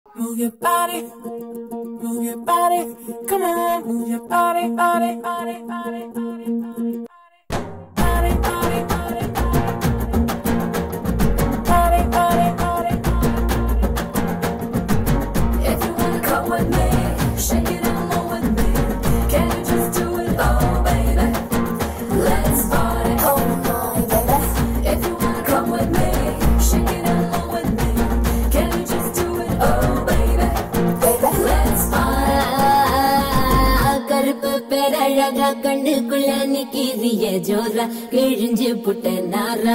Move your body, move your body, come on, move your body, body, body, body, body, body, body, body, body, body, body, body, If you wanna come with me, shake it along with me. Can you just do it, oh baby? Let's party, oh my baby. If you wanna come with me, shake it along with me. Can you just do it, oh baby? Let's party. கருப்பு பேரழகா கண்ணுக்குள்ள நிக்கிறிய ஜோரா கிழிஞ்சு புட்ட நாரா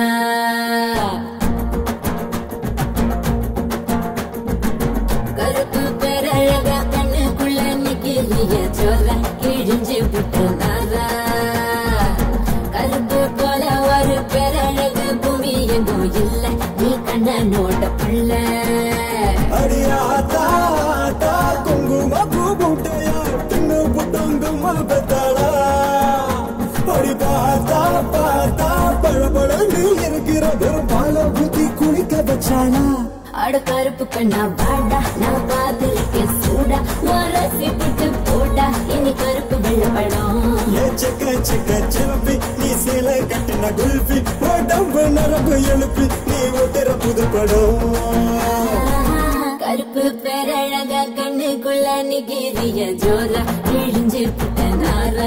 கருப்பு பேரழகா கண்ணுக்குள்ள நிக்கிறிய ஜோரா கிழிஞ்சு புட்ட நாரா கருப்பு போல ஒரு பேரழகு பூமி எங்கும் இல்ல நீ கண்ணனோட பிள்ளை அடியாத்தா ஆத்தா குங்கும பூ பூட்டையா தின்னு புட்டுங்கும பெத்தாளா அடி பார்த்தா பார்த்தா பழபழன்னு இருக்கிற வெறும் பால ஊத்தி குளிக்க வச்சாளா அட கருப்பு கண்ணா வாடா நான் காத்திருக்கேன் சூடா மரசி புட்டு போடா இனி கருப்பு வெள்ளப்படம் ஏ செக்க செக்க சிலப்பி நீ சேலை கட்டின குல்பி உடம்பு நரம்பு எழுப்பி நீ ஒட்டுற புது படம் கருப்பு பேரழகா கண்ணுக்குள்ள நிகிரிய ஜோரா கிழிஞ்சு புட்ட நாரா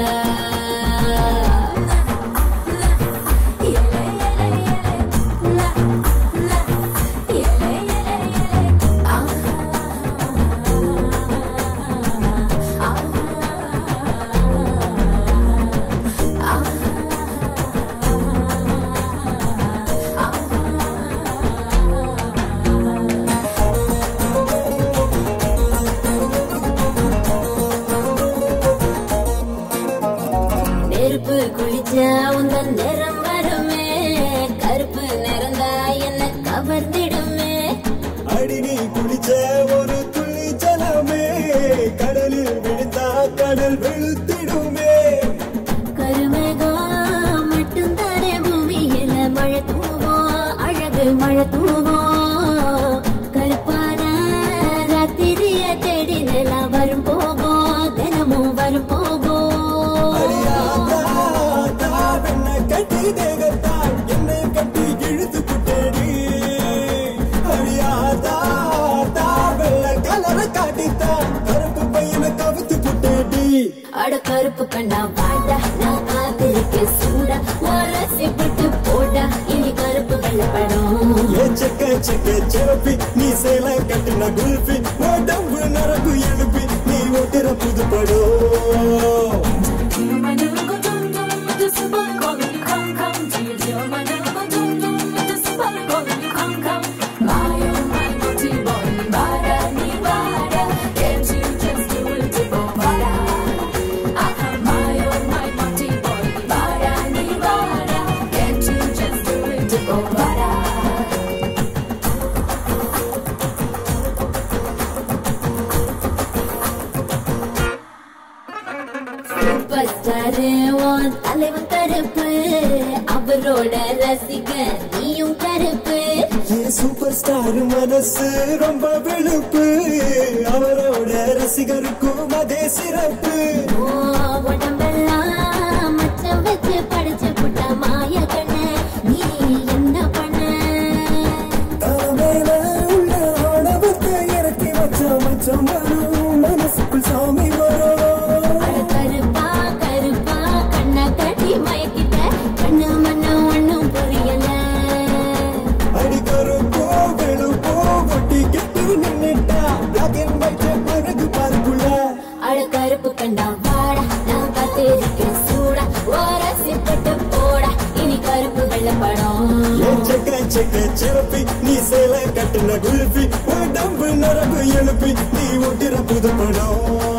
நெருப்பு குளிச்சா உந்தன் நிறம் வருமே கருப்பு நிறந்தா என்ன கவர்ந்திடுமே அடி நீ குளிச்ச ஒரு துளி ஜலமே கடலில் விழுந்தா கடல் வெளுத்திடுமே கருமேகம் மட்டும் தானே பூமியில மழை தூவோம் அழகு மழை தூவோம் கருப்பான ராத்திரிய தேடி நிலா வரும் போகும் தினமும் வரும் போகும் அடியாத்தா, ஆத்தா, வெண்ணை கட்டி தேகத்தான் என்னை கட்டி இழுத்து புட்டேடி அடியாத்தா, ஆத்தா, வெள்ளை கலரை காட்டித்தான் கருப்பு பையனை கவுத்து புட்டேடி அட கருப்பு கண்ணா வாடா நான் காத்திருக்கேன் சூடா மரசி விட்டு போடா இனி கருப்பு வெள்ளப்படம் ஏ செக்க செக்க சிறப்பி நீ சேலை கட்டின குல்பி உடம்பு நரம்பு எழுப்பி நீ ஒட்டுற புது படம் My little dum dum with the super calling you come come to your dear. My little dum dum with the super calling you come come. My oh my naughty boy, bada ni bada. Can't you just do it for bada? Ah, my oh my naughty boy, bada ni bada. Can't you just do it for bada? Super star உன் தலைவன் கருப்பு அவரோட ரசிகர் நீயும் கருப்பு ஏ super star மனசு ரொம்ப வெளுப்பு அவரோட ரசிகருக்கும் அதே சிறப்பு ஓ, உடம்பெல்லாம் மச்சம் வச்சு படிச்சு புட்ட மாய கண்ணு நீ என்ன பண்ண தலைமையில உள்ள ஆணவத்தை இறக்கி வச்ச மச்சம் வரும் மனசுக்குள் சாமி வரும் அட கருப்பா கருப்பா கண்ணை கட்டி மயக்கிட்ட கண்ணு மண்ணு ஒண்ணும் புரியல அடி கருப்போ வெளுப்போ ஒட்டி கெட்டு நின்னுட்டா பிளாக் அண்ட் ஒயிட் அழகு பார்க்குள்ள அட கருப்பு கண்டா வாடா நான் காத்திருக்கேன் சூடா ஓரசி போட்டு போடா இனி கருப்பு வெள்ளப்படம் ஏ செக்க செக்க சிறப்பி நீ சேலை கட்டின குல்பி உடம்பு நரம்பு எழுப்பி நீ ஒட்டுற புது படம்